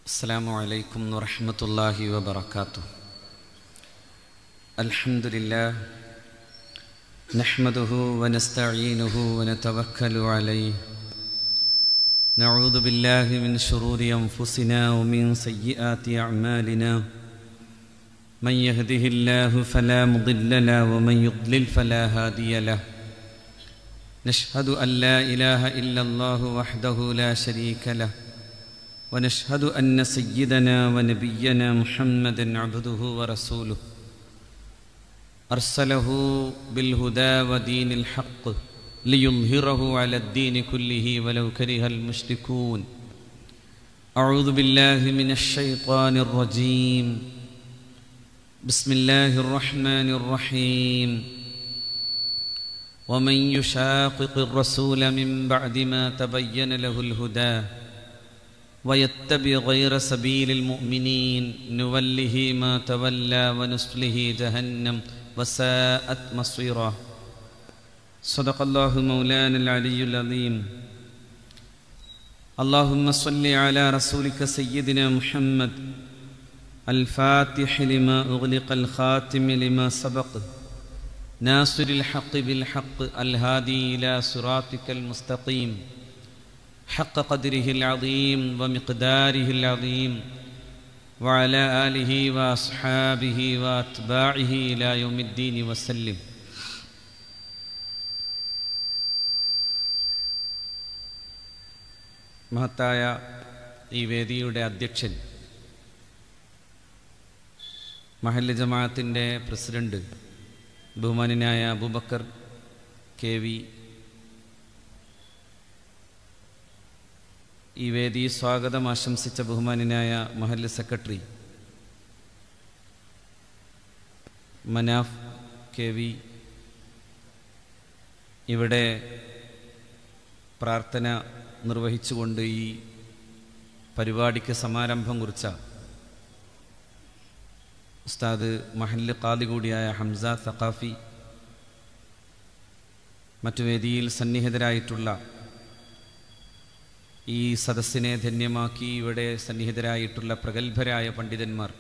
السلام عليكم ورحمة الله وبركاته الحمد لله نحمده ونستعينه ونتوكل عليه نعوذ بالله من شرور أنفسنا ومن سيئات أعمالنا من يهده الله فلا مضل له ومن يضلل فلا هادي له نشهد أن لا إله إلا الله وحده لا شريك له ونشهد أن سيدنا ونبينا محمدا عبده ورسوله أرسله بالهدى ودين الحق ليظهره على الدين كله ولو كره المشركون أعوذ بالله من الشيطان الرجيم بسم الله الرحمن الرحيم ومن يشاقق الرسول من بعد ما تبين له الهدى ويتبع غير سبيل المؤمنين نوله ما تولى ونصله جهنم وساءت مصيرا صدق الله مولانا العلي العظيم اللهم صل على رسولك سيدنا محمد الفاتح لما أغلق الخاتم لما سبق ناصر الحق بالحق الهادي إلى صراطك المستقيم حق قدره العظيم ومقداره العظيم وعلى آله وأصحابه وأتباعه إلى يوم الدين وسلم മഹത്തായ ഈ വേദിയുടെ അധ്യക്ഷൻ മഹല്ല് ജമാഅത്തിൻ്റെ പ്രസിഡന്റ് ബഹുമാനായ അബൂബക്കർ കെ വി ഈ വേദി സ്വാഗതം ആശംസിച്ച ബഹുമാനായ മഹല്ല് സെക്രട്ടറി മനാഫ് കെ വി ഇവിടെ പ്രാർത്ഥന നിർവഹിച്ചുകൊണ്ട് ഈ പരിപാടിക്ക് സമാരംഭം കുറിച്ച ഉസ്താദ് മഹല്ല് കാതി കൂടിയായ ഹംസ സഖാഫി മറ്റു വേദിയിൽ സന്നിഹിതരായിട്ടുള്ള ഈ സദസ്സിനെ ധന്യമാക്കി ഇവിടെ സന്നിഹിതരായിട്ടുള്ള പ്രഗത്ഭരായ പണ്ഡിതന്മാർ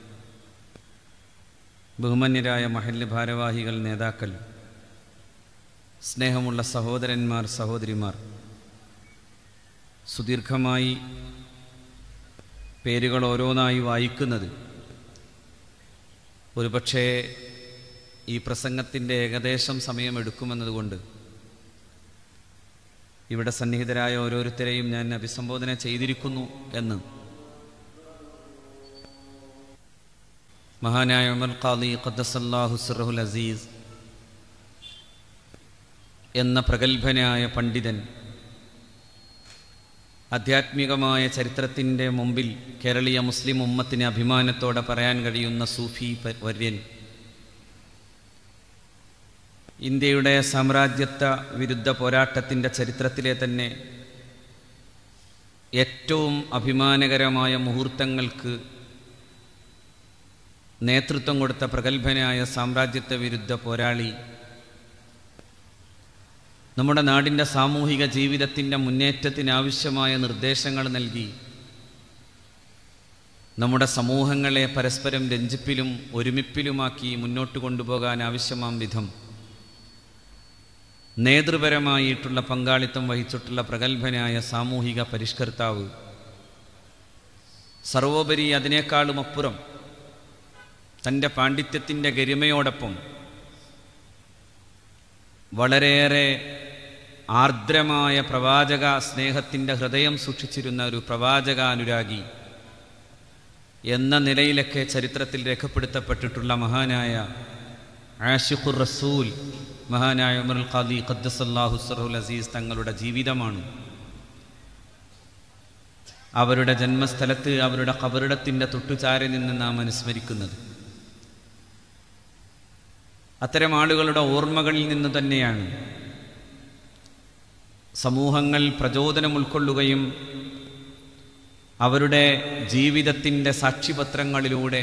ബഹുമാന്യരായ മഹല്ല് ഭാരവാഹികൾ നേതാക്കൾ സ്നേഹമുള്ള സഹോദരന്മാർ സഹോദരിമാർ സുദീർഘമായി പേരുകൾ ഓരോന്നായി വായിക്കുന്നത് ഒരുപക്ഷേ ഈ പ്രസംഗത്തിൻ്റെ ഏകദേശം സമയമെടുക്കുമെന്നതുകൊണ്ട് ഇവിടെ സന്നിഹിതരായ ഓരോരുത്തരെയും ഞാൻ അഭിസംബോധന ചെയ്തിരിക്കുന്നു എന്ന് മഹാനായ ഉമർ ഖാദി ഖദ്ദസല്ലാഹു സിറഹുൽ അസീസ് എന്ന പ്രഗത്ഭനായ പണ്ഡിതൻ ആധ്യാത്മികമായ ചരിത്രത്തിൻ്റെ മുമ്പിൽ കേരളീയ മുസ്ലിം ഉമ്മത്തിന് അഭിമാനത്തോടെ പറയാൻ കഴിയുന്ന സൂഫി വര്യൻ ഇന്ത്യയുടെ സാമ്രാജ്യത്വ വിരുദ്ധ പോരാട്ടത്തിൻ്റെ ചരിത്രത്തിലെ തന്നെ ഏറ്റവും അഭിമാനകരമായ മുഹൂർത്തങ്ങൾക്ക് നേതൃത്വം കൊടുത്ത പ്രഗത്ഭനായ സാമ്രാജ്യത്വ വിരുദ്ധ പോരാളി നമ്മുടെ നാടിൻ്റെ സാമൂഹിക ജീവിതത്തിൻ്റെ മുന്നേറ്റത്തിനാവശ്യമായ നിർദ്ദേശങ്ങൾ നൽകി നമ്മുടെ സമൂഹങ്ങളെ പരസ്പരം രഞ്ജിപ്പിലും ഒരുമിപ്പിലുമാക്കി മുന്നോട്ട് കൊണ്ടുപോകാൻ ആവശ്യമാം വിധം നേതൃപരമായിട്ടുള്ള പങ്കാളിത്തം വഹിച്ചിട്ടുള്ള പ്രഗത്ഭനായ സാമൂഹിക പരിഷ്കർത്താവ് സർവോപരി അതിനേക്കാളും അപ്പുറം തൻ്റെ പാണ്ഡിത്യത്തിൻ്റെ ഗരിമയോടൊപ്പം വളരെയേറെ ആർദ്രമായ പ്രവാചക സ്നേഹത്തിൻ്റെ ഹൃദയം സൂക്ഷിച്ചിരുന്ന ഒരു പ്രവാചകാനുരാഗി എന്ന നിലയിലൊക്കെ ചരിത്രത്തിൽ രേഖപ്പെടുത്തപ്പെട്ടിട്ടുള്ള മഹാനായ ആഷിഖുർ റസൂൽ മഹാനായ ഉമർ ഖാദി ഖദ്ദസല്ലാഹു സറുൽ അസീസ് തങ്ങളുടെ ജീവിതമാണ് അവരുടെ ജന്മസ്ഥലത്ത് അവരുടെ കബറിടത്തിൻ്റെ തൊട്ടുചാരി നിന്ന് നാം അനുസ്മരിക്കുന്നത് അത്തരം ആളുകളുടെ ഓർമ്മകളിൽ നിന്ന് തന്നെയാണ് സമൂഹങ്ങൾ പ്രചോദനം ഉൾക്കൊള്ളുകയും അവരുടെ ജീവിതത്തിൻ്റെ സാക്ഷിപത്രങ്ങളിലൂടെ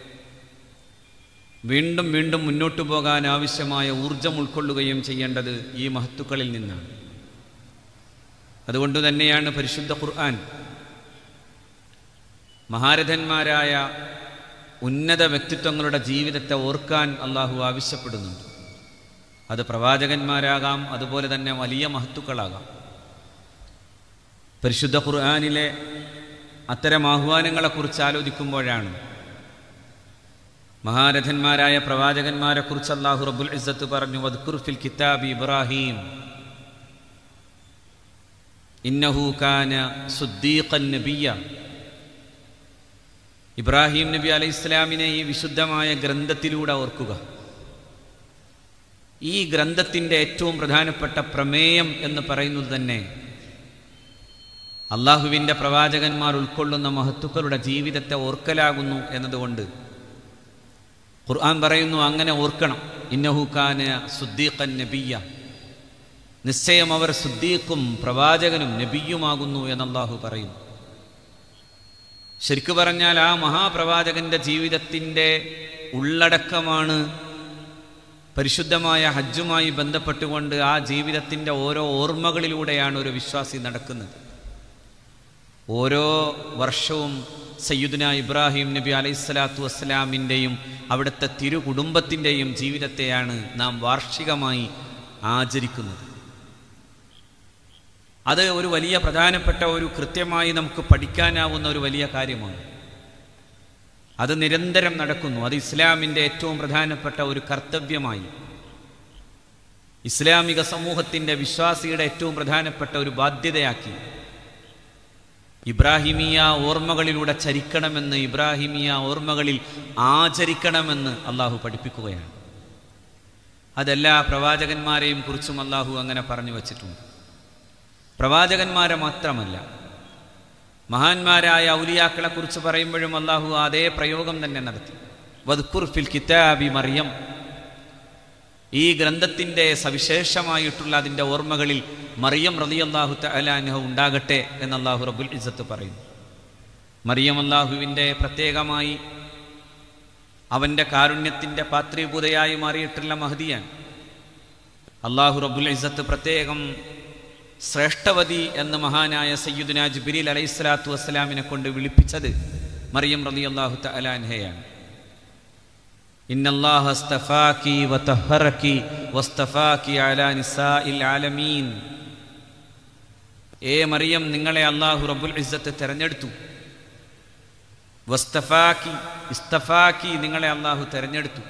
വീണ്ടും വീണ്ടും മുന്നോട്ടു പോകാൻ ആവശ്യമായ ഊർജം ഉൾക്കൊള്ളുകയും ചെയ്യേണ്ടത് ഈ മഹത്തുക്കളിൽ നിന്നാണ് അതുകൊണ്ട് തന്നെയാണ് പരിശുദ്ധ ഖുർആൻ മഹാരഥന്മാരായ ഉന്നത വ്യക്തിത്വങ്ങളുടെ ജീവിതത്തെ ഓർക്കാൻ അള്ളാഹു ആവശ്യപ്പെടുന്നുണ്ട് അത് പ്രവാചകന്മാരാകാം അതുപോലെ തന്നെ വലിയ മഹത്തുക്കളാകാം പരിശുദ്ധ ഖുർആാനിലെ അത്തരം ആഹ്വാനങ്ങളെക്കുറിച്ച് ആലോചിക്കുമ്പോഴാണ് മഹാരഥന്മാരായ പ്രവാചകന്മാരെക്കുറിച്ച് അള്ളാഹു റബ്ബുൽ ഇസ്സത്ത് പറഞ്ഞു വദ്കുർഫിൽ കിതാബ് ഇബ്രാഹിം ഇന്നഹു കാന സുദ്ദീഖൻ നബിയ ഇബ്രാഹിം നബി അലൈഹി ഇസ്ലാമിനെ ഈ വിശുദ്ധമായ ഗ്രന്ഥത്തിലൂടെ ഓർക്കുക ഈ ഗ്രന്ഥത്തിൻ്റെ ഏറ്റവും പ്രധാനപ്പെട്ട പ്രമേയം എന്ന് പറയുന്നത് തന്നെ അള്ളാഹുവിൻ്റെ പ്രവാചകന്മാർ ഉൾക്കൊള്ളുന്ന മഹത്തുക്കളുടെ ജീവിതത്തെ ഓർക്കലാകുന്നു എന്നതുകൊണ്ട് ഖുർആൻ പറയുന്നു അങ്ങനെ ഓർക്കണം ഇന്നഹുഖാന സുദ്ദീഖൻ നബിയ നിശ്ചയം അവർ സുദ്ദീഖും പ്രവാചകനും നബിയുമാകുന്നു എന്ന് അള്ളാഹു പറയുന്നു ശരിക്കു പറഞ്ഞാൽ ആ മഹാപ്രവാചകന്റെ ജീവിതത്തിൻ്റെ ഉള്ളടക്കമാണ് പരിശുദ്ധമായ ഹജ്ജുമായി ബന്ധപ്പെട്ടുകൊണ്ട് ആ ജീവിതത്തിൻ്റെ ഓരോ ഓർമ്മകളിലൂടെയാണ് ഒരു വിശ്വാസി നടക്കുന്നത് ഓരോ വർഷവും സയ്യുദ്ന ഇബ്രാഹിം നബി അലൈഹിസ്സലാത്തു വസ്സലാമിൻ്റെയും അവിടുത്തെ തിരു കുടുംബത്തിൻ്റെയും ജീവിതത്തെയാണ് നാം വാർഷികമായി ആചരിക്കുന്നത് അത് ഒരു വലിയ പ്രധാനപ്പെട്ട ഒരു കൃത്യമായി നമുക്ക് പഠിക്കാനാവുന്ന ഒരു വലിയ കാര്യമാണ് അത് നിരന്തരം നടക്കുന്നു അത് ഇസ്ലാമിൻ്റെ ഏറ്റവും പ്രധാനപ്പെട്ട ഒരു കർത്തവ്യമായി ഇസ്ലാമിക സമൂഹത്തിൻ്റെ വിശ്വാസിയുടെ ഏറ്റവും പ്രധാനപ്പെട്ട ഒരു ബാധ്യതയാക്കി ഇബ്രാഹിമിയ ഓർമ്മകളിലൂടെ ചരിക്കണമെന്ന് ഇബ്രാഹിമിയ ഓർമ്മകളിൽ ആചരിക്കണമെന്ന് അള്ളാഹു പഠിപ്പിക്കുകയാണ് അതെല്ലാ പ്രവാചകന്മാരെയും കുറിച്ചും അള്ളാഹു അങ്ങനെ പറഞ്ഞു വച്ചിട്ടുണ്ട് പ്രവാചകന്മാരെ മാത്രമല്ല മഹാന്മാരായ ഔലിയാക്കളെ കുറിച്ച് പറയുമ്പോഴും അള്ളാഹു അതേ പ്രയോഗം തന്നെ നടത്തി വദ്കുർ ഫിൽ കിതാബി മറിയം ഈ ഗ്രന്ഥത്തിൻ്റെ സവിശേഷമായിട്ടുള്ള അതിൻ്റെ ഓർമ്മകളിൽ മറിയം റതി അള്ളാഹു തലാൻഹ ഉണ്ടാകട്ടെ എന്ന് അള്ളാഹു റബുൽ ഇസത്ത് പറയുന്നു മറിയം അള്ളാഹുവിൻ്റെ പ്രത്യേകമായി അവൻ്റെ കാരുണ്യത്തിൻ്റെ പാത്രീഭൂതയായി മാറിയിട്ടുള്ള മഹദിയാണ് അള്ളാഹു റബുൽ ഇസത്ത് പ്രത്യേകം ശ്രേഷ്ഠവതി എന്ന മഹാനായ സയ്യുദ്ന ജിബിരിൽ അലൈഹിസ്സലാത്തു വസ്സലാമിനെ കൊണ്ട് വിളിപ്പിച്ചത് മറിയം റലി അള്ളാഹു തലാൻഹയാണ് ഇന്നല്ലാഹ അസ്തഫാക്കി വതഹറക്കി വസ്തഫാക്കി അലാ നിസാഇൽ ആലമീൻ ഏ മറിയം നിങ്ങളെ അള്ളാഹു റബ്ബുൽ ഇസ്സത്ത് തിരഞ്ഞെടുത്തു വസ്തഫാക്കി ഇസ്തഫാക്കി നിങ്ങളെ അള്ളാഹു തിരഞ്ഞെടുത്തു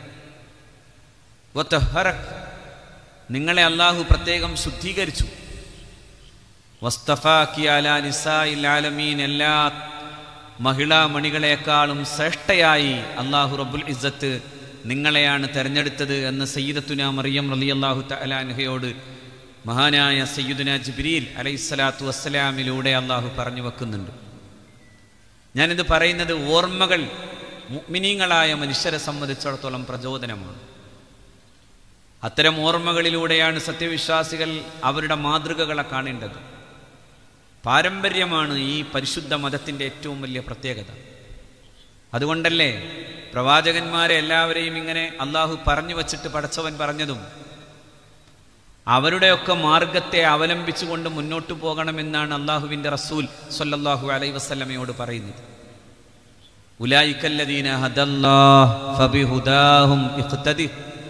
വതഹറക് നിങ്ങളെ അള്ളാഹു പ്രത്യേകം ശുദ്ധീകരിച്ചു വസ്തഫാക്കി അലാ നിസാഇൽ ആലമീൻ എല്ലാ മഹിളാ മണികളെക്കാളും ശ്രേഷ്ഠയായി അള്ളാഹു റബ്ബുൽ ഇസ്സത്ത് നിങ്ങളെയാണ് തെരഞ്ഞെടുത്തത് എന്ന് സയ്യിദത്തുന മറിയം റലി അള്ളാഹു തലാൻഹയോട് മഹാനായ സയ്യിദുന ജിബ്രീൽ അലൈഹിസ്സലാത്തു വസ്സലാമിലൂടെ അള്ളാഹു പറഞ്ഞു വെക്കുന്നുണ്ട് ഞാനിത് പറയുന്നത് ഓർമ്മകൾ മുഗ്മിനീങ്ങളായ മനുഷ്യരെ സംബന്ധിച്ചിടത്തോളം പ്രചോദനമാണ് അത്തരം ഓർമ്മകളിലൂടെയാണ് സത്യവിശ്വാസികൾ അവരുടെ മാതൃകകളെ കാണേണ്ടത് പാരമ്പര്യമാണ് ഈ പരിശുദ്ധ മതത്തിൻ്റെ ഏറ്റവും വലിയ പ്രത്യേകത അതുകൊണ്ടല്ലേ പ്രവാചകന്മാരെ എല്ലാവരെയും ഇങ്ങനെ അള്ളാഹു പറഞ്ഞു വച്ചിട്ട് പടച്ചവൻ പറഞ്ഞതും അവരുടെയൊക്കെ മാർഗത്തെ അവലംബിച്ചുകൊണ്ട് മുന്നോട്ട് പോകണമെന്നാണ് അള്ളാഹുവിൻ്റെ റസൂൽ സല്ലല്ലാഹു അലൈ വസ്ലമയോട് പറയുന്നത് ഉലായിക്കല്ലദീന ഹദല്ലാഹ് ഫബിഹുദാഹും ഇഖ്തദി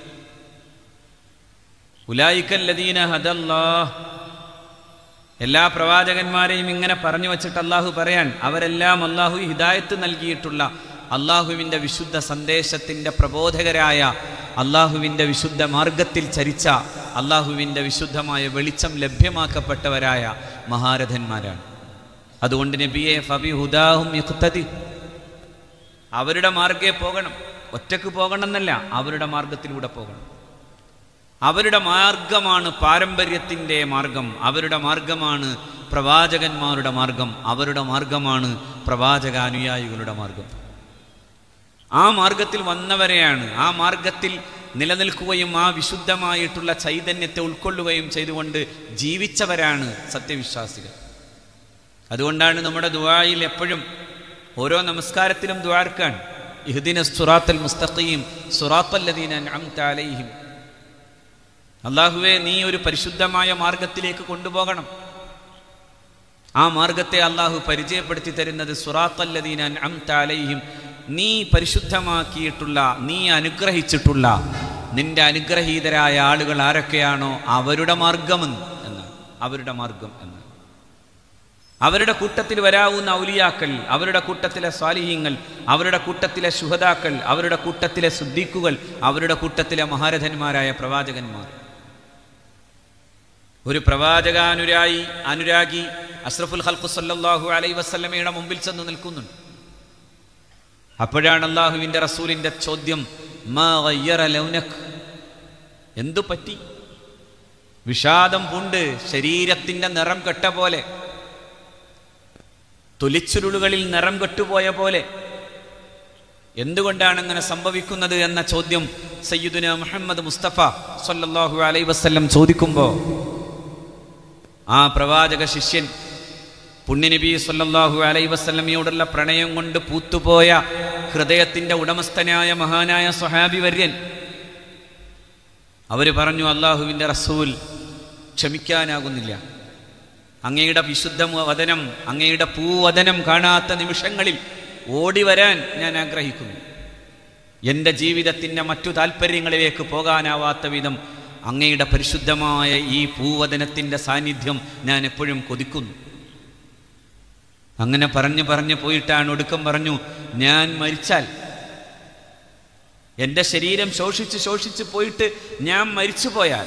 ഉലായിക്കല്ലദീന ഹദല്ലാഹ് എല്ലാ പ്രവാചകന്മാരെയും ഇങ്ങനെ പറഞ്ഞു വച്ചിട്ട് അള്ളാഹു പറയാൻ അവരെല്ലാം അള്ളാഹു ഹിദായത്ത് നൽകിയിട്ടുള്ള അള്ളാഹുവിൻ്റെ വിശുദ്ധ സന്ദേശത്തിൻ്റെ പ്രബോധകരായ അള്ളാഹുവിൻ്റെ വിശുദ്ധ മാർഗത്തിൽ ചരിച്ച അള്ളാഹുവിൻ്റെ വിശുദ്ധമായ വെളിച്ചം ലഭ്യമാക്കപ്പെട്ടവരായ മഹാരഥന്മാരാണ് അതുകൊണ്ട് നബിയെ ഫബി ഹുദാഹും യുക്തതി അവരുടെ മാർഗേ പോകണം ഒറ്റക്ക് പോകണം എന്നല്ല അവരുടെ മാർഗത്തിലൂടെ പോകണം അവരുടെ മാർഗമാണ് പാരമ്പര്യത്തിൻ്റെ മാർഗം അവരുടെ മാർഗമാണ് പ്രവാചകന്മാരുടെ മാർഗം അവരുടെ മാർഗമാണ് പ്രവാചകാനുയായികളുടെ മാർഗം ആ മാർഗത്തിൽ വന്നവരെയാണ് ആ മാർഗത്തിൽ നിലനിൽക്കുകയും ആ വിശുദ്ധമായിട്ടുള്ള ചൈതന്യത്തെ ഉൾക്കൊള്ളുകയും ചെയ്തുകൊണ്ട് ജീവിച്ചവരാണ് സത്യവിശ്വാസികൾ അതുകൊണ്ടാണ് നമ്മുടെ ദുവായിൽ എപ്പോഴും ഓരോ നമസ്കാരത്തിലും ദ്വാർക്കാൻ ഇഹ്ദിന സുറാത്തൽ മുസ്തഖീം സുറാത്തല്ലദീന അൻഅംത അലൈഹിം അള്ളാഹുവെ നീ ഒരു പരിശുദ്ധമായ മാർഗത്തിലേക്ക് കൊണ്ടുപോകണം ആ മാർഗത്തെ അള്ളാഹു പരിചയപ്പെടുത്തി തരുന്നത് സുറാത്തല്ലദീന അൻഅംത അലൈഹിം നീ പരിശുദ്ധമാക്കിയിട്ടുള്ള നീ അനുഗ്രഹിച്ചിട്ടുള്ള നിന്റെ അനുഗ്രഹീതരായ ആളുകൾ ആരൊക്കെയാണോ അവരുടെ മാർഗമെന്ന് എന്ന് അവരുടെ മാർഗം എന്ന് അവരുടെ കൂട്ടത്തിൽ വരാവുന്ന ഔലിയാക്കൾ അവരുടെ കൂട്ടത്തിലെ സ്വാലിഹ്യങ്ങൾ അവരുടെ കൂട്ടത്തിലെ ശുഹതാക്കൾ അവരുടെ കൂട്ടത്തിലെ സുദ്ദീഖുകൾ അവരുടെ കൂട്ടത്തിലെ മഹാരഥന്മാരായ പ്രവാചകന്മാർ ഒരു പ്രവാചകാനുരായി അനുരാഗി അഷ്റഫുൽ ഹൽക്കു സല്ലല്ലാഹു അലൈ വസല്ലമയുടെ മുമ്പിൽ ചെന്ന് നിൽക്കുന്നുണ്ട് അപ്പോഴാണ് അള്ളാഹുവിൻ്റെ റസൂലിൻ്റെ ചോദ്യം മാ ഗയ്യറ ലൗനക് എന്തു പറ്റി വിഷാദം പൂണ്ട് ശരീരത്തിൻ്റെ നിറം കെട്ട പോലെ തൊലിച്ചുരുളുകളിൽ നിറം കെട്ടുപോയ പോലെ എന്തുകൊണ്ടാണ് അങ്ങനെ സംഭവിക്കുന്നത് എന്ന ചോദ്യം സയ്യിദുന മുഹമ്മദ് മുസ്തഫ സല്ലല്ലാഹു അലൈ വസല്ലം ചോദിക്കുമ്പോൾ ആ പ്രവാചക ശിഷ്യൻ പുണ്യനബി സല്ലല്ലാഹു അലൈ വസല്ലമയോടുള്ള പ്രണയം കൊണ്ട് പൂത്തുപോയ ഹൃദയത്തിന്റെ ഉടമസ്ഥനായ മഹാനായ സ്വഹാബി വര്യൻ അവർ പറഞ്ഞു അള്ളാഹുവിൻ്റെ റസൂൽ ക്ഷമിക്കാനാകുന്നില്ല അങ്ങയുടെ വിശുദ്ധ വദനം അങ്ങയുടെ പൂവദനം കാണാത്ത നിമിഷങ്ങളിൽ ഓടി വരാൻ ഞാൻ ആഗ്രഹിക്കുന്നു എൻ്റെ ജീവിതത്തിൻ്റെ മറ്റു താല്പര്യങ്ങളിലേക്ക് പോകാനാവാത്ത വിധം അങ്ങയുടെ പരിശുദ്ധമായ ഈ പൂവദനത്തിൻ്റെ സാന്നിധ്യം ഞാൻ എപ്പോഴും കൊതിക്കുന്നു അങ്ങനെ പറഞ്ഞു പറഞ്ഞു പോയിട്ടാണ് ഒടുക്കം പറഞ്ഞു ഞാൻ മരിച്ചാൽ എൻ്റെ ശരീരം ശോഷിച്ച് ശോഷിച്ച് പോയിട്ട് ഞാൻ മരിച്ചു പോയാൽ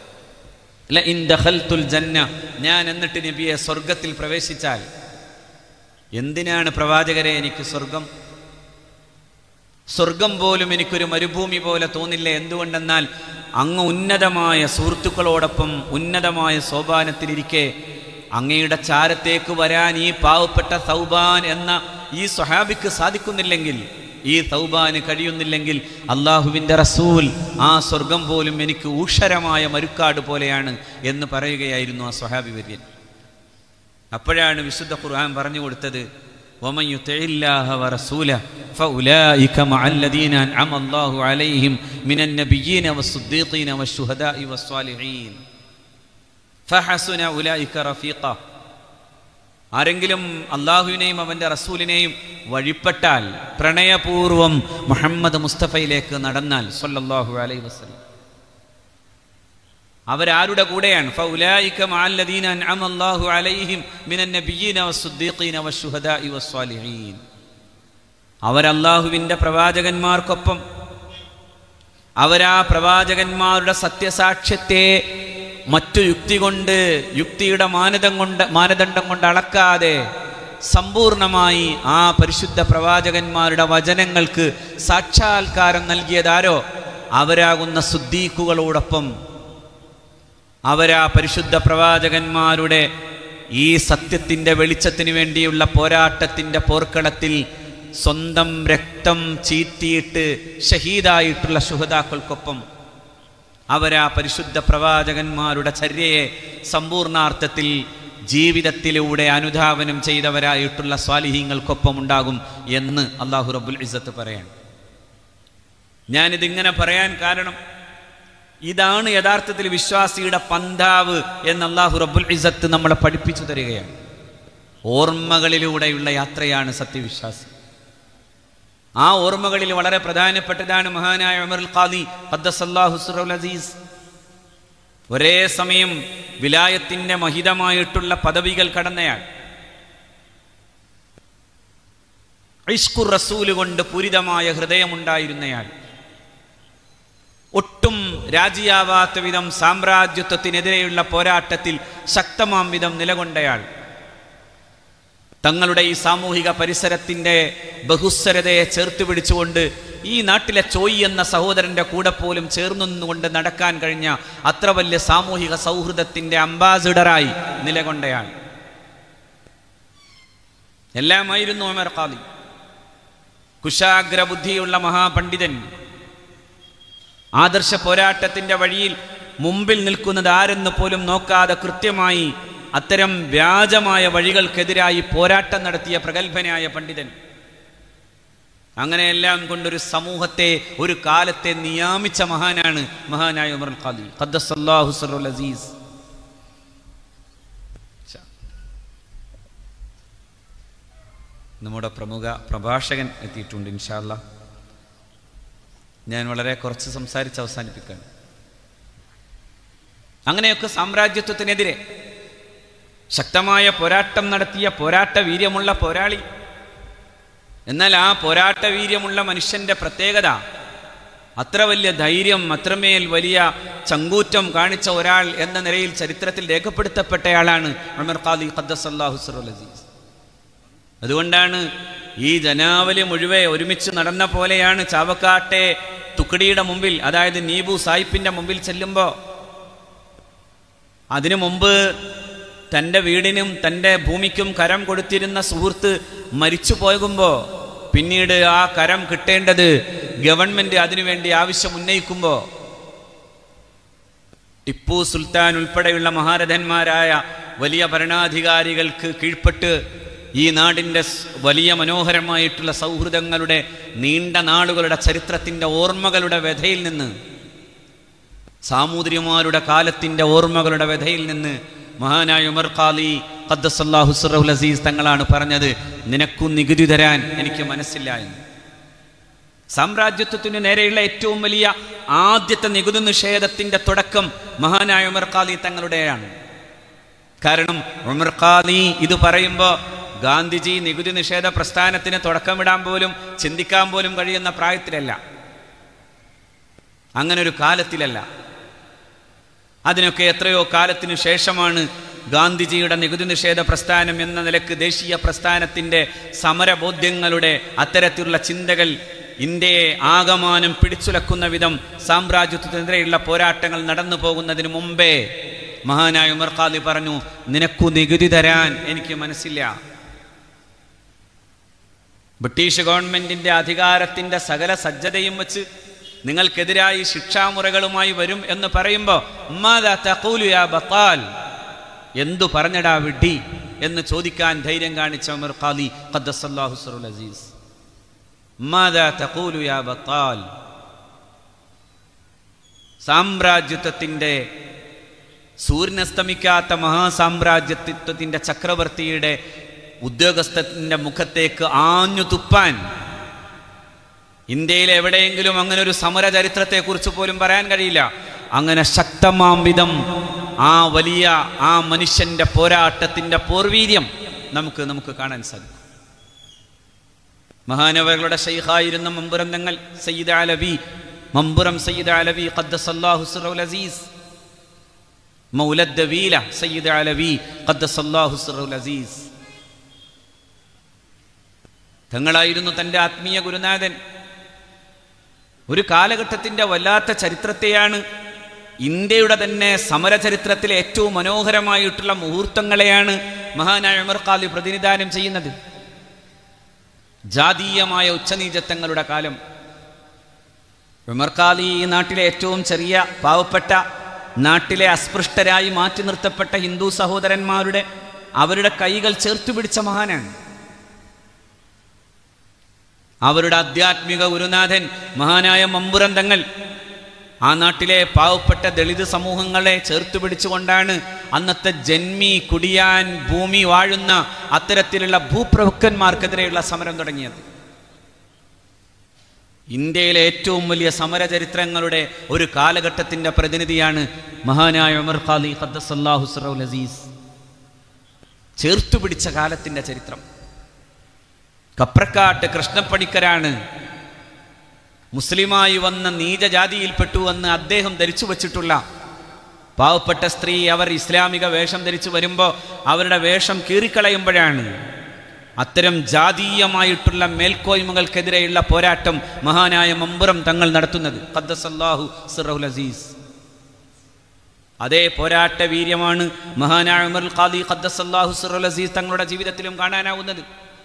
ജന്ന ഞാൻ എന്നിട്ട് നബിയെ സ്വർഗത്തിൽ പ്രവേശിച്ചാൽ എന്തിനാണ് പ്രവാചകരെ എനിക്ക് സ്വർഗം സ്വർഗം പോലും എനിക്കൊരു മരുഭൂമി പോലെ തോന്നില്ല എന്തുകൊണ്ടെന്നാൽ അങ്ങ് ഉന്നതമായ സുഹൃത്തുക്കളോടൊപ്പം ഉന്നതമായ സോപാനത്തിലിരിക്കെ അങ്ങയുടെ ചാരത്തേക്ക് വരാൻ ഈ പാവപ്പെട്ട സൗബാൻ എന്ന ഈ സ്വഹാബിക്ക് സാധിക്കുന്നില്ലെങ്കിൽ ഈ തൗബാന് കഴിയുന്നില്ലെങ്കിൽ അള്ളാഹുവിൻ്റെ റസൂൽ ആ സ്വർഗം പോലും എനിക്ക് ഊഷരമായ മരുക്കാട് പോലെയാണ് എന്ന് പറയുകയായിരുന്നു ആ സ്വഹാബി വര്യൻ അപ്പോഴാണ് വിശുദ്ധ ഖുർആൻ പറഞ്ഞു കൊടുത്തത് ومن يطع الله ورسوله فأولئك مع الذين أنعم الله عليهم من النبيين والصديقين والشهداء والصالحين فحسن أولئك رفيقا ആരെങ്കിലും അള്ളാഹുവിനെയും അവൻ്റെ റസൂലിനെയും വഴിപ്പെട്ടാൽ പ്രണയപൂർവം മുഹമ്മദ് മുസ്തഫയിലേക്ക് നടന്നാൽ സല്ലല്ലാഹു അലൈഹി വസല്ലം അവരാരുടെ കൂടെയാണ് ഫൗലായിക മഅല്ലദീന അൻഅമ അല്ലാഹു അലൈഹിം മിനൻ നബിയ്യീന വസ്സുദ്ദീഖീന വശുഹദാഇ വസ്സാലിഹീൻ അവരല്ലാഹുവിൻ്റെ പ്രവാചകന്മാർക്കൊപ്പം അവരാ പ്രവാചകന്മാരുടെ സത്യസാക്ഷ്യത്തെ മറ്റു യുക്തി കൊണ്ട് യുക്തിയുടെ മാനദം കൊണ്ട് മാനദണ്ഡം കൊണ്ട് അളക്കാതെ സമ്പൂർണമായി ആ പരിശുദ്ധ പ്രവാചകന്മാരുടെ വചനങ്ങൾക്ക് സാക്ഷാത്കാരം നൽകിയതാരോ അവരാകുന്ന സുദ്ദീഖുകളോടൊപ്പം അവരാ പരിശുദ്ധ പ്രവാചകന്മാരുടെ ഈ സത്യത്തിൻ്റെ വെളിച്ചത്തിന് വേണ്ടിയുള്ള പോരാട്ടത്തിൻ്റെ പോർക്കളത്തിൽ സ്വന്തം രക്തം ചീറ്റിയിട്ട് ഷഹീദായിട്ടുള്ള ശുഹതാക്കൾക്കൊപ്പം അവരാ പരിശുദ്ധ പ്രവാചകന്മാരുടെ ചര്യയെ സമ്പൂർണാർത്ഥത്തിൽ ജീവിതത്തിലൂടെ അനുധാവനം ചെയ്തവരായിട്ടുള്ള സ്വാലിഹീങ്ങൾക്കൊപ്പം ഉണ്ടാകും എന്ന് അള്ളാഹു റബ്ബുൽ ഇസ്സത്ത് പറയാണ് ഞാനിതിങ്ങനെ പറയാൻ കാരണം ഇതാണ് യഥാർത്ഥത്തിൽ വിശ്വാസിയുടെ പന്താവ് എന്ന് അള്ളാഹു റബ്ബുൽ ഇസത്ത് നമ്മളെ പഠിപ്പിച്ചു തരികയാണ് ഓർമ്മകളിലൂടെയുള്ള യാത്രയാണ് സത്യവിശ്വാസി ആ ഓർമ്മകളിൽ വളരെ പ്രധാനപ്പെട്ടതാണ് മഹാനായ ഉമർ ഖാദി ഖദ്ദസല്ലാഹു അസീസ് ഒരേ സമയം വിലായത്തിന്റെ മഹിതമായിട്ടുള്ള പദവികൾ കടന്നയാൾ ഇഷ്കുർ റസൂല് കൊണ്ട് പൂരിതമായ ഹൃദയമുണ്ടായിരുന്നയാൾ ഒട്ടും രാജിയാവാത്ത വിധം സാമ്രാജ്യത്വത്തിനെതിരെയുള്ള പോരാട്ടത്തിൽ ശക്തമാം വിധം നിലകൊണ്ടയാൾ തങ്ങളുടെ ഈ സാമൂഹിക പരിസരത്തിൻ്റെ ബഹുസ്വരതയെ ചേർത്ത് പിടിച്ചുകൊണ്ട് ഈ നാട്ടിലെ ചോയ് എന്ന സഹോദരന്റെ കൂടെ പോലും ചേർന്നുകൊണ്ട് നടക്കാൻ കഴിഞ്ഞ അത്ര വലിയ സാമൂഹിക സൗഹൃദത്തിൻ്റെ അംബാസിഡറായി നിലകൊണ്ടയാൾ എല്ലാമായിരുന്നു ഒമർ ഖാദി കുശാഗ്ര ബുദ്ധിയുള്ള മഹാപണ്ഡിതൻ ആദർശ പോരാട്ടത്തിന്റെ വഴിയിൽ മുമ്പിൽ നിൽക്കുന്നത് ആരെന്ന് പോലും നോക്കാതെ കൃത്യമായി അത്തരം വ്യാജമായ വഴികൾക്കെതിരായി പോരാട്ടം നടത്തിയ പ്രഗത്ഭനായ പണ്ഡിതൻ അങ്ങനെയെല്ലാം കൊണ്ടൊരു സമൂഹത്തെ ഒരു കാലത്തെ നിയാമിച്ച മഹാനാണ് മഹാനായ ഉമർ ഖാദി ഖദ്ദസല്ലാഹു സറുൽ അസീസ് നമ്മുടെ പ്രമുഖ പ്രഭാഷകൻ എത്തിയിട്ടുണ്ട് ഇൻഷാല്ല ഞാൻ വളരെ കുറച്ച് സംസാരിച്ച് അവസാനിപ്പിക്കുകയാണ് അങ്ങനെയൊക്കെ സാമ്രാജ്യത്വത്തിനെതിരെ ശക്തമായ പോരാട്ടം നടത്തിയ പോരാട്ട വീര്യമുള്ള പോരാളി എന്നാൽ ആ പോരാട്ട വീര്യമുള്ള മനുഷ്യന്റെ പ്രത്യേകത അത്ര വലിയ ധൈര്യം അത്രമേൽ വലിയ ചങ്കൂറ്റം കാണിച്ച ഒരാൾ എന്ന നിലയിൽ ചരിത്രത്തിൽ രേഖപ്പെടുത്തപ്പെട്ടയാളാണ് ഉമർ ഖാദി ഖദ്ദസല്ലാഹുസറുൽ അസീസ് അതുകൊണ്ടാണ് ഈ ജനാവലി മുഴുവൻ ഒരുമിച്ച് നടന്ന പോലെയാണ് ചാവക്കാട്ടെ തുക്കടിയുടെ മുമ്പിൽ അതായത് നീബു സായിപ്പിന്റെ മുമ്പിൽ ചെല്ലുമ്പോൾ അതിനു മുമ്പ് തൻ്റെ വീടിനും തൻ്റെ ഭൂമിക്കും കരം കൊടുത്തിരുന്ന സുഹൃത്ത് മരിച്ചു പോകുമ്പോൾ പിന്നീട് ആ കരം കിട്ടേണ്ടത് ഗവൺമെന്റ് അതിനുവേണ്ടി ആവശ്യം ഉന്നയിക്കുമ്പോൾ ടിപ്പു സുൽത്താൻ ഉൾപ്പെടെയുള്ള മഹാരഥന്മാരായ വലിയ ഭരണാധികാരികൾക്ക് കീഴ്പ്പെട്ട് ഈ നാടിൻ്റെ സ് വലിയ മനോഹരമായിട്ടുള്ള സൗഹൃദങ്ങളുടെ നീണ്ട നാളുകളുടെ ചരിത്രത്തിൻ്റെ ഓർമ്മകളുടെ വ്യഥയിൽ നിന്ന് സാമൂതിരിമാരുടെ കാലത്തിൻ്റെ ഓർമ്മകളുടെ വ്യഥയിൽ നിന്ന് മഹാനായ ഉമർ ഖാലി ഖദ്ദസല്ലാഹു സുറഹുൽ അസീസ് തങ്ങളാണ് പറഞ്ഞത് നിനക്കു നികുതി തരാൻ എനിക്ക് മനസ്സില്ല എന്ന് സാമ്രാജ്യത്വത്തിന് നേരെയുള്ള ഏറ്റവും വലിയ ആദ്യത്തെ നികുതി നിഷേധത്തിന്റെ തുടക്കം മഹാനായ ഉമർ ഖാലി തങ്ങളുടെയാണ് കാരണം ഉമർ ഖാലി ഇത് പറയുമ്പോൾ ഗാന്ധിജി നികുതി നിഷേധ പ്രസ്ഥാനത്തിന് തുടക്കമിടാൻ പോലും ചിന്തിക്കാൻ പോലും കഴിയുന്ന പ്രായത്തിലല്ല അങ്ങനെ ഒരു കാലത്തിലല്ല അതിനൊക്കെ എത്രയോ കാലത്തിനു ശേഷമാണ് ഗാന്ധിജിയുടെ നികുതി നിഷേധ പ്രസ്ഥാനം എന്ന നിലക്ക് ദേശീയ പ്രസ്ഥാനത്തിൻ്റെ സമരബോധ്യങ്ങളുടെ അത്തരത്തിലുള്ള ചിന്തകൾ ഇന്ത്യയെ ആകമാനം പിടിച്ചുലക്കുന്ന വിധം സാമ്രാജ്യത്വത്തിനെതിരെയുള്ള പോരാട്ടങ്ങൾ നടന്നു പോകുന്നതിന് മുമ്പേ മഹാനായ ഉമർ ഖാദി പറഞ്ഞു നിനക്കു നികുതി തരാൻ എനിക്ക് മനസ്സില്ല ബ്രിട്ടീഷ് ഗവൺമെന്റിന്റെ അധികാരത്തിന്റെ സകല സജ്ജതയും വെച്ച് നിങ്ങൾക്കെതിരായി ശിക്ഷാമുറകളുമായി വരും എന്ന് പറയുമ്പോൾ എന്തു പറഞ്ഞടാ വിഡ്ഢി എന്ന് ചോദിക്കാൻ ധൈര്യം കാണിച്ച ഉമർ ഖാദി ഖദ്ദസല്ലാഹു സറുൽ അസീസ് സാമ്രാജ്യത്വത്തിന്റെ സൂര്യനസ്തമിക്കാത്ത മഹാസാമ്രാജ്യത്വത്തിന്റെ ചക്രവർത്തിയുടെ ഉദ്യോഗസ്ഥത്തിന്റെ മുഖത്തേക്ക് ആഞ്ഞു തുപ്പാൻ ഇന്ത്യയിൽ എവിടെയെങ്കിലും അങ്ങനെ ഒരു സമര ചരിത്രത്തെക്കുറിച്ച് പോലും പറയാൻ കഴിയില്ല അങ്ങനെ ശക്തമാം വിധം ആ വലിയ ആ മനുഷ്യന്റെ പോരാട്ടത്തിന്റെ പോർവീര്യം നമുക്ക് നമുക്ക് കാണാൻ സാധിക്കും മഹാനവകളുടെ ഷെയ്ഖായിരുന്ന മമ്പുറം തങ്ങൾ സയ്യിദ് അലവി മമ്പുറം സയ്യിദ് അലവി ഖദ്ദസല്ലാഹു സിറൗൽ അസീസ് മൗലദ് വീല സയ്യിദ് അലവി ഖദ്ദസല്ലാഹു സിറൗൽ അസീസ് തങ്ങളായിരുന്നു തൻ്റെ ആത്മീയ ഗുരുനാഥൻ ഒരു കാലഘട്ടത്തിൻ്റെ വല്ലാത്ത ചരിത്രത്തെയാണ് ഇന്ത്യയുടെ തന്നെ സമരചരിത്രത്തിലെ ഏറ്റവും മനോഹരമായിട്ടുള്ള മുഹൂർത്തങ്ങളെയാണ് മഹാനായ ഉമർ ഖാലി പ്രതിനിധാനം ചെയ്യുന്നത് ജാതീയമായ ഉച്ചനീചത്വങ്ങളുടെ കാലം ഉമർ ഖാലി ഈ നാട്ടിലെ ഏറ്റവും ചെറിയ പാവപ്പെട്ട നാട്ടിലെ അസ്പൃഷ്ടരായി മാറ്റി നിർത്തപ്പെട്ട ഹിന്ദു സഹോദരന്മാരുടെ അവരുടെ കൈകൾ ചേർത്തു പിടിച്ച മഹാനാണ് അവരുടെ ആധ്യാത്മിക ഗുരുനാഥൻ മഹാനായ മമ്പുരം തങ്ങൾ ആ നാട്ടിലെ പാവപ്പെട്ട ദളിത് സമൂഹങ്ങളെ ചേർത്ത് പിടിച്ചുകൊണ്ടാണ് അന്നത്തെ ജന്മി കുടിയാൻ ഭൂമി വാഴുന്ന അത്തരത്തിലുള്ള ഭൂപ്രഭുക്കന്മാർക്കെതിരെയുള്ള സമരം തുടങ്ങിയത് ഇന്ത്യയിലെ ഏറ്റവും വലിയ സമരചരിത്രങ്ങളുടെ ഒരു കാലഘട്ടത്തിന്റെ പ്രതിനിധിയാണ് മഹാനായ ഉമർ ഖാലി ഖദ്ദസല്ലാഹു സറൗൽ അസീസ് ചേർത്തു പിടിച്ച കാലത്തിന്റെ ചരിത്രം കപ്രക്കാട്ട് കൃഷ്ണപ്പണിക്കരാണ് മുസ്ലിമായി വന്ന നീചജാതിയിൽപ്പെട്ടു എന്ന് അദ്ദേഹം ധരിച്ചു വച്ചിട്ടുള്ള പാവപ്പെട്ട സ്ത്രീ അവർ ഇസ്ലാമിക വേഷം ധരിച്ചു വരുമ്പോൾ അവരുടെ വേഷം കീറിക്കളയുമ്പോഴാണ് അത്തരം ജാതീയമായിട്ടുള്ള മേൽക്കോയ്മകൾക്കെതിരെയുള്ള പോരാട്ടം മഹാനായ മമ്പുറം തങ്ങൾ നടത്തുന്നത് ഖദ്ദസല്ലാഹു സിറഹുൽ അസീസ് അതേ പോരാട്ട വീര്യമാണ് മഹാനായ ഉമർ ഖാദി ഖദ്ദസല്ലാഹു സിറഹുൽ അസീസ് തങ്ങളുടെ ജീവിതത്തിലും കാണാനാവുന്നത്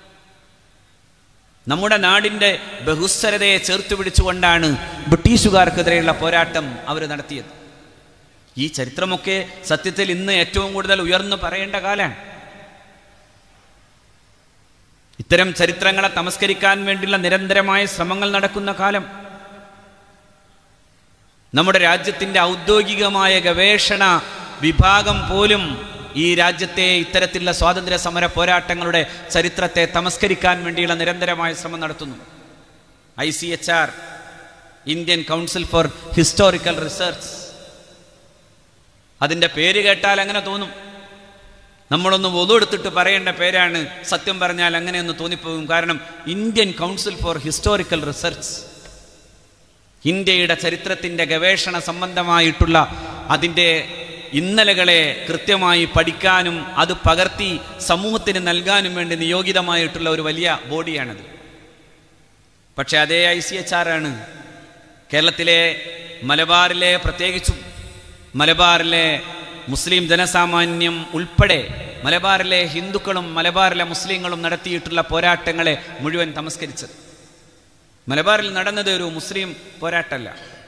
നമ്മുടെ നാടിൻ്റെ ബഹുസ്വരതയെ ചേർത്ത് പിടിച്ചുകൊണ്ടാണ് ബ്രിട്ടീഷുകാർക്കെതിരെയുള്ള പോരാട്ടം അവർ നടത്തിയത് ഈ ചരിത്രമൊക്കെ സത്യത്തിൽ ഇന്ന് ഏറ്റവും കൂടുതൽ ഉയർന്നു പറയേണ്ട കാലമാണ് ഇത്തരം ചരിത്രങ്ങളെ തമസ്കരിക്കാൻ വേണ്ടിയുള്ള നിരന്തരമായ ശ്രമങ്ങൾ നടക്കുന്ന കാലം നമ്മുടെ രാജ്യത്തിൻ്റെ ഔദ്യോഗികമായ ഗവേഷണ വിഭാഗം പോലും ഈ രാജ്യത്തെ ഇത്തരത്തിലുള്ള സ്വാതന്ത്ര്യ സമര പോരാട്ടങ്ങളുടെ ചരിത്രത്തെ തമസ്കരിക്കാൻ വേണ്ടിയുള്ള നിരന്തരമായ ശ്രമം നടത്തുന്നു I C H R Indian council for historical research അതിൻ്റെ പേര് കേട്ടാൽ അങ്ങനെ തോന്നും നമ്മളൊന്ന് ഒതുകൊടുത്തിട്ട് പറയേണ്ട പേരാണ് സത്യം പറഞ്ഞാൽ അങ്ങനെയൊന്ന് തോന്നിപ്പോകും കാരണം Indian council for historical research ഇന്ത്യയുടെ ചരിത്രത്തിൻ്റെ ഗവേഷണ സംബന്ധമായിട്ടുള്ള അതിൻ്റെ ഇന്നലകളെ കൃത്യമായി പഠിക്കാനും അത് പകർത്തി സമൂഹത്തിന് നൽകാനും വേണ്ടി നിയോഗിതമായിട്ടുള്ള ഒരു വലിയ ബോഡിയാണത് പക്ഷെ അതേ ഐ സി എച്ച് ആർ ആണ് കേരളത്തിലെ മലബാറിലെ പ്രത്യേകിച്ചും മലബാറിലെ മുസ്ലിം ജനസാമാന്യം ഉൾപ്പെടെ മലബാറിലെ ഹിന്ദുക്കളും മലബാറിലെ മുസ്ലിങ്ങളും നടത്തിയിട്ടുള്ള പോരാട്ടങ്ങളെ മുഴുവൻ തമസ്കരിച്ചത് മലബാറിൽ നടന്നത് ഒരു മുസ്ലിം പോരാട്ടമല്ല